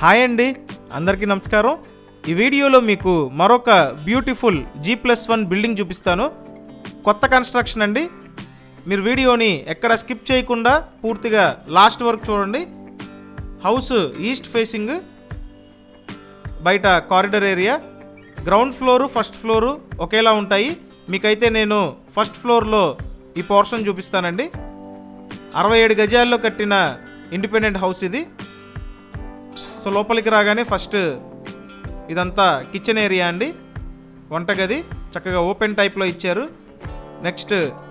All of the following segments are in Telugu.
హాయ్ అండి అందరికీ నమస్కారం ఈ వీడియోలో మీకు మరొక beautiful G plus one building చూపిస్తాను కొత్త కన్స్ట్రక్షన్ అండి మీరు వీడియోని ఎక్కడ స్కిప్ చేయకుండా పూర్తిగా లాస్ట్ వరకు చూడండి హౌస్ ఈస్ట్ ఫేసింగ్ బయట corridor area ground floor first floor ఒకేలా ఉంటాయి మీకైతే నేను ఫస్ట్ ఫ్లోర్లో ఈ పోర్షన్ చూపిస్తానండి అరవై ఏడు గజాల్లో కట్టిన ఇండిపెండెంట్ హౌస్ ఇది సో లోపలికి రాగానే ఫస్ట్ ఇదంతా కిచెన్ ఏరియా అండి వంటగది చక్కగా ఓపెన్ టైప్లో ఇచ్చారు నెక్స్ట్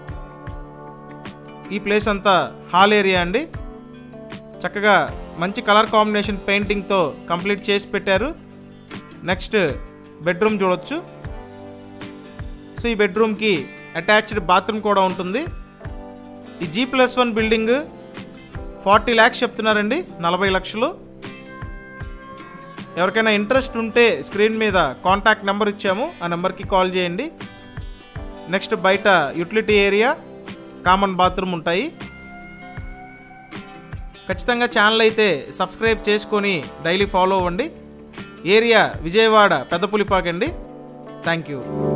ఈ ప్లేస్ అంతా హాల్ ఏరియా అండి చక్కగా మంచి కలర్ కాంబినేషన్ పెయింటింగ్తో కంప్లీట్ చేసి పెట్టారు నెక్స్ట్ బెడ్రూమ్ చూడొచ్చు సో ఈ బెడ్రూమ్కి అటాచ్డ్ బాత్రూమ్ కూడా ఉంటుంది ఈ G plus one building forty lakhs చెప్తున్నారండి నలభై లక్షలు ఎవరికైనా ఇంట్రెస్ట్ ఉంటే స్క్రీన్ మీద కాంటాక్ట్ నెంబర్ ఇచ్చాము ఆ నెంబర్కి కాల్ చేయండి నెక్స్ట్ బయట యూటిలిటీ ఏరియా కామన్ బాత్రూమ్ ఉంటాయి ఖచ్చితంగా ఛానల్ అయితే సబ్స్క్రైబ్ చేసుకొని డైలీ ఫాలో అవ్వండి ఏరియా విజయవాడ పెద్దపులిపాకండి థ్యాంక్ యూ